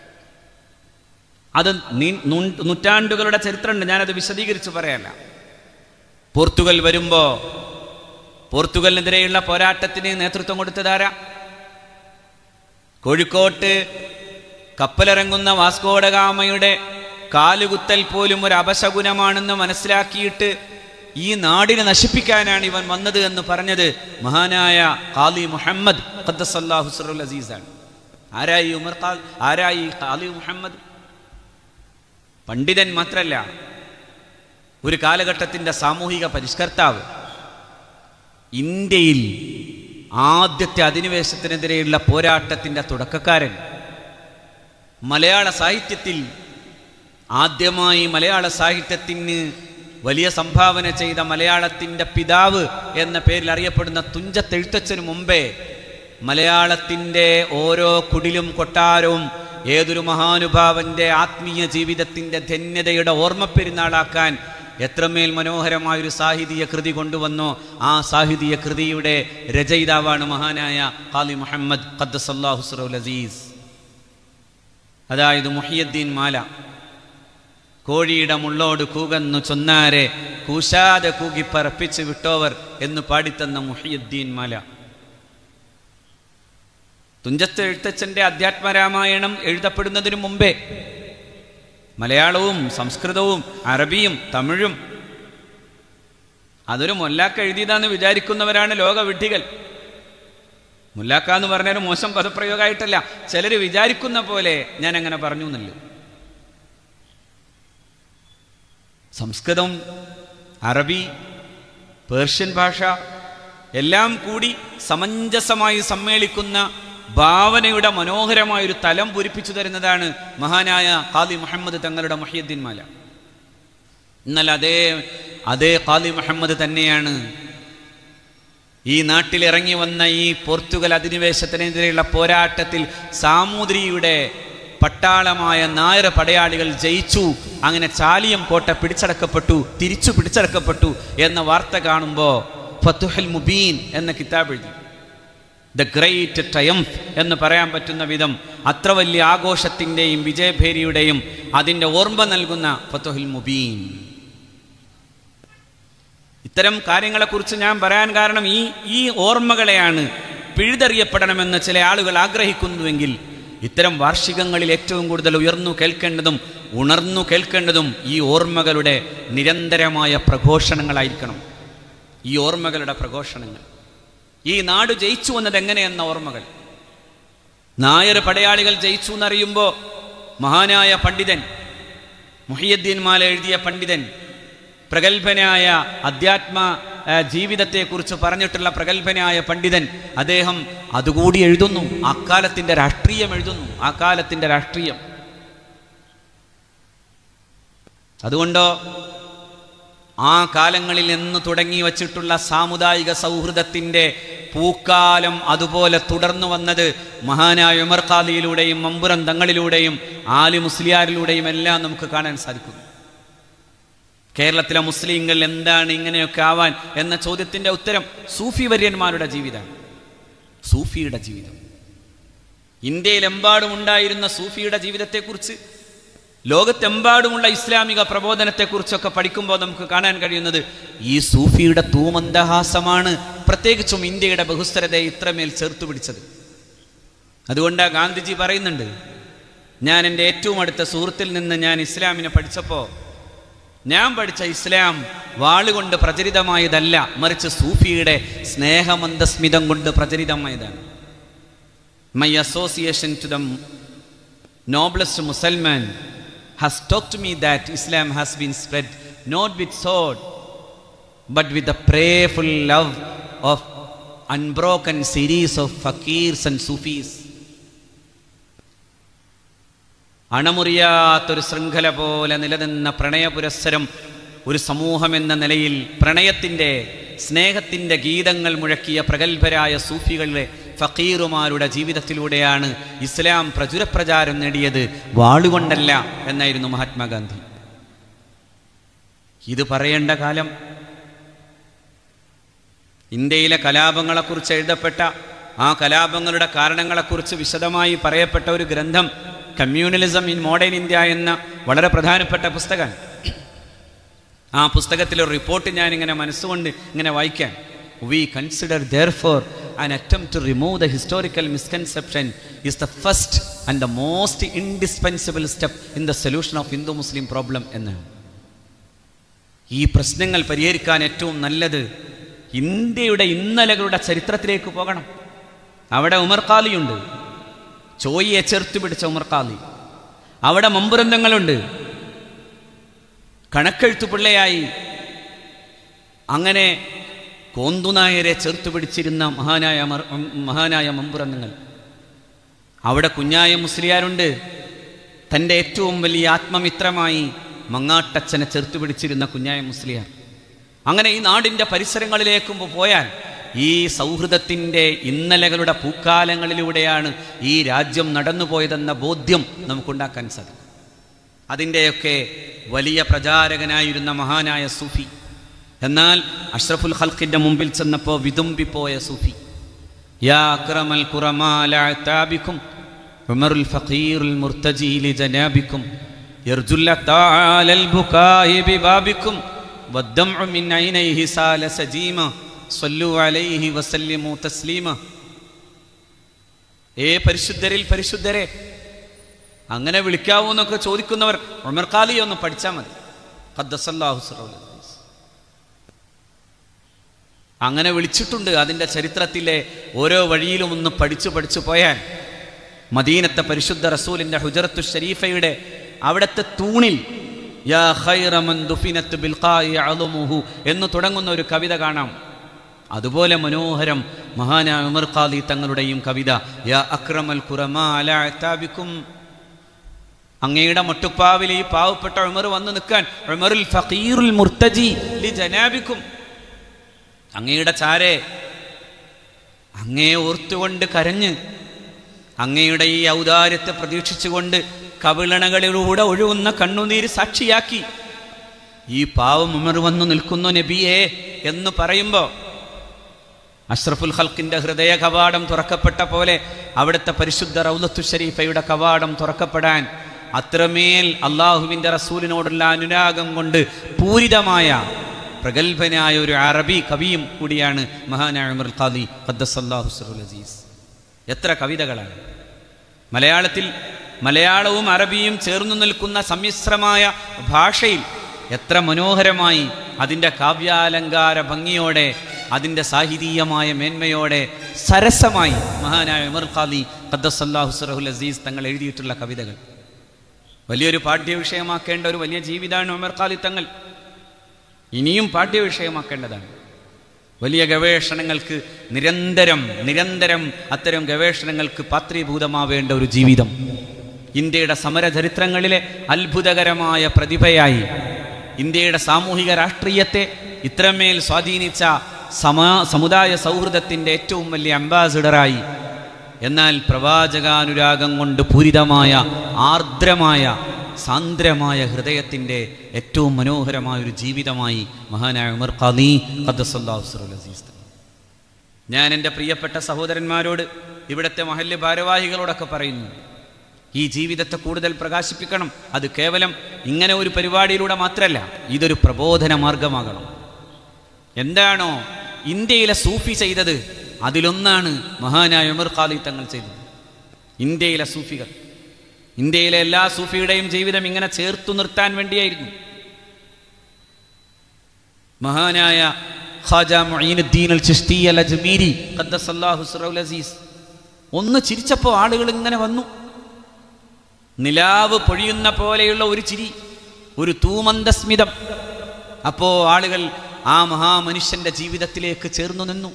അത് നീ- നൂ- നൂറ്റാണ്ടുകളുടെ ചരിത്രമുണ്ട് ഞാനത് വിശദീകരിച്ച് പറയാനല്ല പോർത്തുഗൽ വരുമ്പോ പോർത്തുഗലിനെതിരെയുള്ള പോരാട്ടത്തിന് നേതൃത്വം കൊടുത്തതാരാ കോഴിക്കോട്ട് കപ്പലിറങ്ങുന്ന വാസ്കോഡഗാമയുടെ കാലുകുത്തൽ പോലും ഒരു അപശകുനമാണെന്ന് മനസ്സിലാക്കിയിട്ട് ഈ നാടിനെ നശിപ്പിക്കാനാണ് ഇവൻ വന്നത് എന്ന് പറഞ്ഞത് മഹാനായ ഖാലി മുഹമ്മദ് ഖദ്ദസല്ലാഹു സിറുൽ അസീസാണ് ആരായി ഉമർ ഖാൽ ആരായി ഖാലി മുഹമ്മദ് പണ്ഡിതൻ മാത്രല്ല ഒരു കാലഘട്ടത്തിന്റെ സാമൂഹിക പരിഷ്കർത്താവ് ഇന്ത്യയിൽ ആദ്യത്തെ അധിനിവേശത്തിനെതിരെയുള്ള പോരാട്ടത്തിന്റെ തുടക്കക്കാരൻ മലയാള സാഹിത്യത്തിൽ ആദ്യമായി മലയാള സാഹിത്യത്തിന് വലിയ സംഭാവന ചെയ്ത മലയാളത്തിൻ്റെ പിതാവ് എന്ന പേരിൽ അറിയപ്പെടുന്ന തുഞ്ചത്തെഴുത്തച്ഛന് മുമ്പേ മലയാളത്തിൻ്റെ ഓരോ കുടിലും കൊട്ടാരവും ഏതൊരു മഹാനുഭാവന്റെ ആത്മീയ ജീവിതത്തിൻ്റെ ധന്യതയുടെ ഓർമ്മപ്പെരുന്നാളാക്കാൻ എത്രമേൽ മനോഹരമായൊരു സാഹിതീയ കൃതി കൊണ്ടുവന്നോ ആ സാഹിതീയ കൃതിയുടെ രചയിതാവാണ് മഹാനായ ഖാലി മുഹമ്മദ് ഖദ്ദസല്ലാഹു സുറൗൽ അസീസ് അതായത് മുഹിയദ്ദീൻ മാല കോഴിയുടെ മുള്ളോട് കൂകന്നു ചൊന്നാരെ കൂശാതെ കൂകി പറപ്പിച്ച് വിട്ടോവർ എന്ന് പാടിത്തന്ന മുഹിയുദ്ദീൻ മാല തുഞ്ചത്ത് എഴുത്തച്ഛന്റെ അധ്യാത്മരാമായണം എഴുതപ്പെടുന്നതിനു മുമ്പേ മലയാളവും സംസ്കൃതവും അറബിയും തമിഴും അതൊരു മൊല്ലാക്ക എഴുതിയതാന്ന് വിചാരിക്കുന്നവരാണ് ലോകവിഡ്ഢികൾ മുല്ലാക്ക എന്ന് പറഞ്ഞൊരു മോശം പദപ്രയോഗമായിട്ടല്ല ചിലർ വിചാരിക്കുന്ന പോലെ ഞാൻ അങ്ങനെ പറഞ്ഞു എന്നല്ലോ സംസ്കൃതം അറബി പേർഷ്യൻ ഭാഷ എല്ലാം കൂടി സമഞ്ജസമായി സമ്മേളിക്കുന്ന ഭാവനയുടെ മനോഹരമായൊരു തലം പൂരിപ്പിച്ചു തരുന്നതാണ് മഹാനായ ഖാദി മുഹമ്മദ് തങ്ങളുടെ മൊഹിയുദ്ദീൻ മാല എന്നാൽ അതേ അതേ ഖാദി മുഹമ്മദ് തന്നെയാണ് ഈ നാട്ടിൽ ഇറങ്ങി വന്ന ഈ പോർത്തുഗൽ അധിനിവേശത്തിനെതിരെയുള്ള പോരാട്ടത്തിൽ സാമൂതിരിയുടെ പട്ടാളമായ നായർ പടയാളികൾ ജയിച്ചു അങ്ങനെ ചാലിയം കോട്ട പിടിച്ചടക്കപ്പെട്ടു തിരിച്ചു പിടിച്ചടക്കപ്പെട്ടു എന്ന വാർത്ത കാണുമ്പോൾ ഫത്തുഹൽ മുബീൻ എന്ന കിതാബ് എഴുതി ദ ഗ്രേറ്റ് ട്രയംഫ് എന്ന് പറയാൻ പറ്റുന്ന വിധം അത്ര വലിയ ആഘോഷത്തിൻ്റെയും വിജയഭേരിയുടെയും അതിൻ്റെ ഓർമ്മ നൽകുന്ന ഫത്തുഹുൽ മുബീൻ ഇത്തരം കാര്യങ്ങളെക്കുറിച്ച് ഞാൻ പറയാൻ കാരണം ഈ ഈ ഓർമ്മകളെയാണ് പിഴുതെറിയപ്പെടണമെന്ന് ചില ആളുകൾ ആഗ്രഹിക്കുന്നുവെങ്കിൽ ഇത്തരം വാർഷികങ്ങളിൽ ഏറ്റവും കൂടുതൽ ഉയർന്നു കേൾക്കേണ്ടതും ഉണർന്നു കേൾക്കേണ്ടതും ഈ ഓർമ്മകളുടെ നിരന്തരമായ പ്രഘോഷണങ്ങളായിരിക്കണം ഈ ഓർമ്മകളുടെ പ്രഘോഷണങ്ങൾ ഈ നാട് ജയിച്ചു വന്നത് എങ്ങനെയെന്ന ഓർമ്മകൾ നായർ പടയാളികൾ ജയിച്ചു എന്നറിയുമ്പോൾ മഹാനായ പണ്ഡിതൻ മുഹിയുദ്ദീൻ മാല എഴുതിയ പണ്ഡിതൻ പ്രഗത്ഭനായ അധ്യാത്മ ആ, ജീവിതത്തെക്കുറിച്ച് പറഞ്ഞിട്ടുള്ള പ്രഗത്ഭനായ പണ്ഡിതൻ അദ്ദേഹം അതുകൂടി എഴുതുന്നു അക്കാലത്തിന്റെ രാഷ്ട്രീയം എഴുതുന്നു ആ കാലത്തിന്റെ രാഷ്ട്രീയം അതുകൊണ്ടോ ആ കാലങ്ങളിൽ നിന്ന് തുടങ്ങി വച്ചിട്ടുള്ള സാമുദായിക സൗഹൃദത്തിന്റെ പൂക്കാലം അതുപോലെ തുടർന്നു വന്നത് മഹാനായ ഉമർ ഖാദിയിലൂടെയും മമ്പുറം തങ്ങളിലൂടെയും ആലി മുസ്ലിയാരിലൂടെയും എല്ലാം നമുക്ക് കാണാൻ സാധിക്കുന്നു കേരളത്തിലെ മുസ്ലിങ്ങൾ എന്താണ് ഇങ്ങനെയൊക്കെ ആവാൻ എന്ന ചോദ്യത്തിന്റെ ഉത്തരം സൂഫി വര്യന്മാരുടെ ജീവിതമാണ് സൂഫിയുടെ ജീവിതം ഇന്ത്യയിലെമ്പാടും ഉണ്ടായിരുന്ന സൂഫിയുടെ ജീവിതത്തെക്കുറിച്ച് ലോകത്തെമ്പാടുമുള്ള ഇസ്ലാമിക പ്രബോധനത്തെക്കുറിച്ചൊക്കെ പഠിക്കുമ്പോൾ നമുക്ക് കാണാൻ കഴിയുന്നത് ഈ സൂഫിയുടെ തൂമന്ദഹാസമാണ് പ്രത്യേകിച്ചും ഇന്ത്യയുടെ ബഹുസ്തരതയെ ഇത്രമേൽ ചേർത്ത് പിടിച്ചത് അതുകൊണ്ടാണ് ഗാന്ധിജി പറയുന്നുണ്ട് ഞാൻ എൻ്റെ ഏറ്റവും അടുത്ത സുഹൃത്തിൽ നിന്ന് ഞാൻ ഇസ്ലാമിനെ പഠിച്ചപ്പോൾ ഞാൻ പഠിച്ച ഇസ്ലാം വാളുകൊണ്ട് പ്രചരിതമായതല്ല മറിച്ച് സൂഫിയുടെ സ്നേഹമന്ദസ്മിതം കൊണ്ട് പ്രചരിതമായതാണ് my association to the noblest മുസൽമാൻ has talk to me that Islam has been spread not with sword but with the prayerful love of unbroken series of fakirs and sufis അണമുറിയാത്തൊരു ശൃംഖല പോലെ നിലനിന്ന പ്രണയപുരസ്സരം ഒരു സമൂഹം എന്ന നിലയിൽ പ്രണയത്തിൻ്റെ സ്നേഹത്തിൻ്റെ ഗീതങ്ങൾ മുഴക്കിയ പ്രഗത്ഭരായ സൂഫികളുടെ ഫക്കീറുമാരുടെ ജീവിതത്തിലൂടെയാണ് ഇസ്ലാം പ്രചുരപ്രചാരം നേടിയത് വാളുകൊണ്ടല്ല എന്നായിരുന്നു മഹാത്മാഗാന്ധി ഇത് പറയേണ്ട കാലം ഇന്ത്യയിലെ കലാപങ്ങളെക്കുറിച്ച് എഴുതപ്പെട്ട ആ കലാപങ്ങളുടെ കാരണങ്ങളെക്കുറിച്ച് വിശദമായി പറയപ്പെട്ട ഒരു ഗ്രന്ഥം കമ്മ്യൂണലിസം ഇൻ മോഡേൺ ഇന്ത്യ എന്ന വളരെ പ്രധാനപ്പെട്ട പുസ്തകം ആ പുസ്തകത്തിലെ റിപ്പോർട്ട് ഞാനിങ്ങനെ മനസ്സുകൊണ്ട് ഇങ്ങനെ വായിക്കാൻ we consider there for an attempt to remove the historical misconception is the first and the most indispensable step in the solution of Hindu Muslim problem എന്നാണ് ഈ പ്രശ്നങ്ങൾ പരിഹരിക്കാൻ ഏറ്റവും നല്ലത് ഇന്ത്യയുടെ ഇന്നലകളുടെ ചരിത്രത്തിലേക്ക് പോകണം അവിടെ ഉമർഖാലിയുണ്ട് ചോയിയെ ചേർത്ത് പിടിച്ച ഉമർഖാലി അവിടെ മമ്പുരന്തങ്ങളുണ്ട് കണക്കെഴുത്തു പിള്ളയായി അങ്ങനെ കോന്തുനായരെ ചേർത്ത് പിടിച്ചിരുന്ന മഹാനായ മർ- മഹാനായ മമ്പുരന്തങ്ങൾ അവിടെ കുഞ്ഞായ മുസ്ലിയാരുണ്ട് തൻ്റെ ഏറ്റവും വലിയ ആത്മമിത്രമായി മങ്ങാട്ടച്ഛനെ ചേർത്ത് പിടിച്ചിരുന്ന കുഞ്ഞായ മുസ്ലിയാർ അങ്ങനെ ഈ നാടിൻ്റെ പരിസരങ്ങളിലേക്കും പോയാൽ ഈ സൗഹൃദത്തിൻ്റെ ഇന്നലകളുടെ പൂക്കാലങ്ങളിലൂടെയാണ് ഈ രാജ്യം നടന്നുപോയതെന്ന ബോധ്യം നമുക്കുണ്ടാക്കാൻ സാധിക്കും അതിൻ്റെയൊക്കെ വലിയ പ്രചാരകനായിരുന്ന മഹാനായ സൂഫി എന്നാൽ അഷ്റഫുൽ ഹൽക്കിൻ്റെ മുമ്പിൽ ചെന്നപ്പോൾ വിതുമ്പിപ്പോയ സൂഫി യാ അക്രമൽ ഖുറമാല അഅ്താബിക്കും ഉമറുൽ ഫഖീറുൽ മുർത്തജി ലജനാബിക്കും യർജുല്ല താലൽ ബുകായി ബിബാബിക്കും والدمع من عينيه سال سجيما صلوا عليه وسلموا تسليما ഏ പരിശുദ്ധരിൽ പരിശുദ്ധരെ അങ്ങനെ വിളിക്കാവൂ എന്നൊക്കെ ചോദിക്കുന്നവർ ഉമർ ഖാലിയെ ഒന്ന് പഠിച്ചാൽ മതി ഖദ്ദസല്ലാഹു സിറൗൽ അസീസ്. അങ്ങനെ വിളിച്ചിട്ടുണ്ട് അതിൻ്റെ ചരിത്രത്തിലെ ഓരോ വഴിയിലും ഒന്ന് പഠിച്ചു പഠിച്ചു പോയാൽ മദീനത്തെ പരിശുദ്ധ റസൂലിൻ്റെ ഹുജറത്തു ഷരീഫയുടെ അവിടുത്തെ തൂണിൽ യാ ഖൈറ മൻ ദുഫിനത്ത് ബിൽഖായി അളുമുഹു എന്ന് തുടങ്ങുന്ന ഒരു കവിത കാണാം അതുപോലെ മനോഹരം മഹാനായ ഉമർ ഖാദി തങ്ങളുടെയും കവിത യാ അക്രമൽ ഖുറമാ അലാ അത്താബിക്കും അങ്ങയുടെ മട്ടുപ്പാവിൽ ഈ പാവപ്പെട്ട ഉമർ വന്ന് നിൽക്കാൻ ഉമറുൽ ഫഖീറുൽ മുർത്തജി ലി ജനാബിക്കും അങ്ങയുടെ ചാരെ അങ്ങയെ ഓർത്തുകൊണ്ട് കരഞ്ഞ് അങ്ങയുടെ ഈ ഔദാര്യത്തെ പ്രതീക്ഷിച്ചുകൊണ്ട് കവിളണകളിലൂടെ ഒഴുകുന്ന കണ്ണുനീര് സാക്ഷിയാക്കി ഈ പാവം ഉമർ വന്നു നിൽക്കുന്നു നബിയേ എന്ന് പറയുമ്പോൾ അഷ്റഫുൽ ഹൽക്കിന്റെ ഹൃദയ കവാടം തുറക്കപ്പെട്ട പോലെ അവിടുത്തെ പരിശുദ്ധ റൗലത്തു ഷരീഫയുടെ കവാടം തുറക്കപ്പെടാൻ അത്രമേൽ അള്ളാഹുവിൻ്റെ റസൂലിനോടുള്ള അനുരാഗം കൊണ്ട് പൂരിതമായ പ്രഗത്ഭനായ ഒരു അറബി കവിയും കൂടിയാണ് മഹാനായ ഉമർ ഖാദി ഖദ്ദസല്ലാഹു സിറുൽ അസീസ് എത്ര കവിതകളാണ് മലയാളത്തിൽ മലയാളവും അറബിയും ചേർന്നു നിൽക്കുന്ന സമ്മിശ്രമായ ഭാഷയിൽ എത്ര മനോഹരമായി അതിൻ്റെ കാവ്യാലങ്കാര ഭംഗിയോടെ അതിൻ്റെ സാഹിതീയമായ മേന്മയോടെ സരസമായി മഹാനായ ഉമർ ഖാദി ഖദ്ദസല്ലാഹു സിറഹുൽ അസീസ് തങ്ങൾ എഴുതിയിട്ടുള്ള കവിതകൾ വലിയൊരു പാഠ്യവിഷയമാക്കേണ്ട ഒരു വലിയ ജീവിതമാണ് ഉമർ ഖാദി തങ്ങൾ ഇനിയും പാഠ്യവിഷയമാക്കേണ്ടതാണ് വലിയ ഗവേഷണങ്ങൾക്ക് നിരന്തരം നിരന്തരം അത്തരം ഗവേഷണങ്ങൾക്ക് പാത്രീഭൂതമാവേണ്ട ഒരു ജീവിതം ഇന്ത്യയുടെ സമരചരിത്രങ്ങളിലെ അത്ഭുതകരമായ പ്രതിഭയായി ഇന്ത്യയുടെ സാമൂഹിക രാഷ്ട്രീയത്തെ ഇത്രമേൽ സ്വാധീനിച്ച സമാ സമുദായ സൗഹൃദത്തിൻ്റെ ഏറ്റവും വലിയ അംബാസിഡറായി എന്നാൽ പ്രവാചകാനുരാഗം കൊണ്ട് പൂരിതമായ ആർദ്രമായ സാന്ദ്രമായ ഹൃദയത്തിൻ്റെ ഏറ്റവും മനോഹരമായ ഒരു ജീവിതമായി മഹാനായ ഉമർ ഖാദി ഖദ്ദസല്ലാഹുസുൽ അസീസ് ഞാൻ എൻ്റെ പ്രിയപ്പെട്ട സഹോദരന്മാരോട് ഇവിടുത്തെ മഹല്യ ഭാരവാഹികളോടൊക്കെ പറയുന്നു ഈ ജീവിതത്തെ കൂടുതൽ പ്രകാശിപ്പിക്കണം അത് കേവലം ഇങ്ങനെ ഒരു പരിപാടിയിലൂടെ മാത്രമല്ല ഇതൊരു പ്രബോധന മാർഗമാകണം എന്താണോ ഇന്ത്യയിലെ സൂഫി ചെയ്തത് അതിലൊന്നാണ് മഹാനായ ഉമർ ഖാദി തങ്ങൾ ചെയ്തത് ഇന്ത്യയിലെ സൂഫികൾ ഇന്ത്യയിലെ എല്ലാ സൂഫിയുടെയും ജീവിതം ഇങ്ങനെ ചേർത്തു നിർത്താൻ വേണ്ടിയായിരുന്നു മഹാനായ ഖാജ മുഈനുദ്ദീൻ അൽ ചിശ്തി അൽ അജ്മീരി ഖദ്ദസല്ലാഹു സിറൗൽ അസീസ് ഒന്ന് ചിരിച്ചപ്പോൾ ആളുകൾ ഇങ്ങനെ വന്നു നിലാവ് പൊഴിയുന്ന പോലെയുള്ള ഒരു ചിരി ഒരു തൂമന്ദസ്മിതം അപ്പോ ആളുകൾ ആ മഹാമനുഷ്യന്റെ ജീവിതത്തിലേക്ക് ചേർന്നു നിന്നു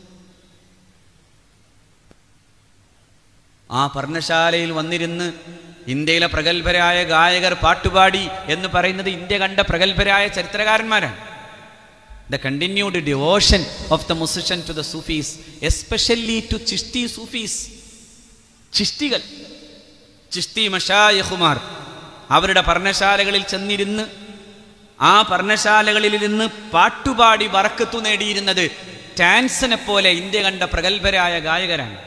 ആ പർണശാലയിൽ വന്നിരുന്ന് ഇന്ത്യയിലെ പ്രഗത്ഭരായ ഗായകർ പാട്ടുപാടി എന്ന് പറയുന്നത് ഇന്ത്യ കണ്ട പ്രഗത്ഭരായ ചരിത്രകാരന്മാരാണ് the continued devotion of the musician to the Sufis especially to Chishti Sufis ചിഷ്തികൾ ചിഷ്തി മഷായഹുമാർ അവരുടെ പർണശാലകളിൽ ചെന്നിരുന്ന് ആ പർണശാലകളിൽ ഇരുന്ന് പാട്ടുപാടി വറക്കത്തു നേടിയിരുന്നത് ടാൻസിനെ പോലെ ഇന്ത്യ കണ്ട പ്രഗത്ഭരായ ഗായകരാണ്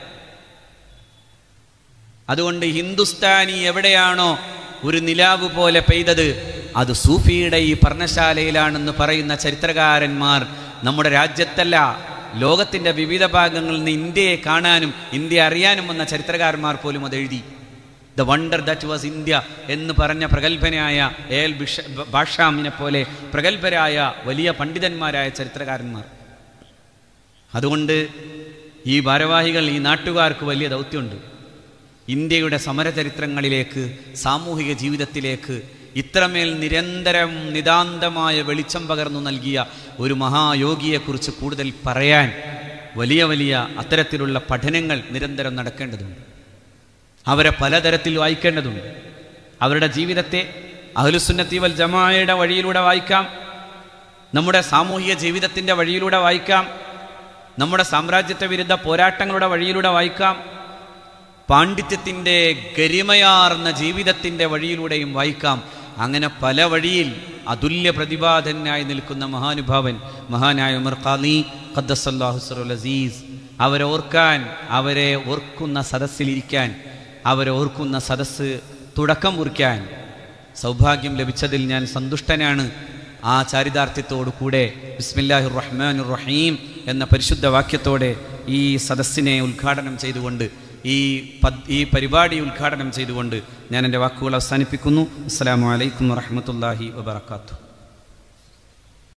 അതുകൊണ്ട് ഹിന്ദുസ്ഥാനി എവിടെയാണോ ഒരു നിലാവ് പോലെ പെയ്തത് അത് സൂഫിയുടെ ഈ പർണശാലയിലാണെന്ന് പറയുന്ന ചരിത്രകാരന്മാർ നമ്മുടെ രാജ്യത്തല്ല ലോകത്തിൻ്റെ വിവിധ ഭാഗങ്ങളിൽ നിന്ന് ഇന്ത്യയെ കാണാനും ഇന്ത്യ അറിയാനും വന്ന ചരിത്രകാരന്മാർ പോലും അത് എഴുതി the wonder that was India എന്ന് പറഞ്ഞ പ്രഗത്ഭനായ എൽ ബിഷ ബാഷാമിനെ പോലെ പ്രഗത്ഭരായ വലിയ പണ്ഡിതന്മാരായ ചരിത്രകാരന്മാർ അതുകൊണ്ട് ഈ ഭാരവാഹികൾ ഈ നാട്ടുകാർക്ക് വലിയ ദൗത്യമുണ്ട് ഇന്ത്യയുടെ സമരചരിത്രങ്ങളിലേക്ക് സാമൂഹിക ജീവിതത്തിലേക്ക് ഇത്രമേൽ നിരന്തരം നിതാന്തമായ വെളിച്ചം പകർന്നു നൽകിയ ഒരു മഹായോഗിയെക്കുറിച്ച് കൂടുതൽ പറയാൻ വലിയ വലിയ അത്തരത്തിലുള്ള പഠനങ്ങൾ നിരന്തരം നടക്കേണ്ടതുണ്ട് അവരെ പലതരത്തിൽ വായിക്കേണ്ടതുണ്ട് അവരുടെ ജീവിതത്തെ അഹ്ലുസുന്നത്തി വൽ ജമാഅയുടെ വഴിയിലൂടെ വായിക്കാം നമ്മുടെ സാമൂഹിക ജീവിതത്തിൻ്റെ വഴിയിലൂടെ വായിക്കാം നമ്മുടെ സാമ്രാജ്യത്വ വിരുദ്ധ പോരാട്ടങ്ങളുടെ വഴിയിലൂടെ വായിക്കാം പാണ്ഡിത്യത്തിൻ്റെ ഗരിമയാർന്ന ജീവിതത്തിൻ്റെ വഴിയിലൂടെയും വായിക്കാം അങ്ങനെ പല വഴിയിൽ അതുല്യ പ്രതിപാദനായി നിൽക്കുന്ന മഹാനുഭാവൻ മഹാനായ ഉമർ ഖാലി ഖദ്ദസല്ലാഹുസറുൽ അസീസ് അവരെ ഓർക്കാൻ അവരെ ഓർക്കുന്ന സദസ്സിലിരിക്കാൻ അവരെ ഓർക്കുന്ന സദസ്സ് തുടക്കം കുറിക്കാൻ സൗഭാഗ്യം ലഭിച്ചതിൽ ഞാൻ സന്തുഷ്ടനാണ് ആ ചാരിതാർത്ഥ്യത്തോടു കൂടെ ബിസ്മില്ലാഹിർ റഹ്മാനുർ റഹീം എന്ന പരിശുദ്ധ വാക്യത്തോടെ ഈ സദസ്സിനെ ഉദ്ഘാടനം ചെയ്തുകൊണ്ട് ഈ പദ് ഈ പരിപാടി ഉദ്ഘാടനം ചെയ്തുകൊണ്ട് ഞാൻ എൻ്റെ വാക്കുകൾ അവസാനിപ്പിക്കുന്നു അസ്സാം വലൈക്കും വാഹമത്തല്ലാഹി വാത്തു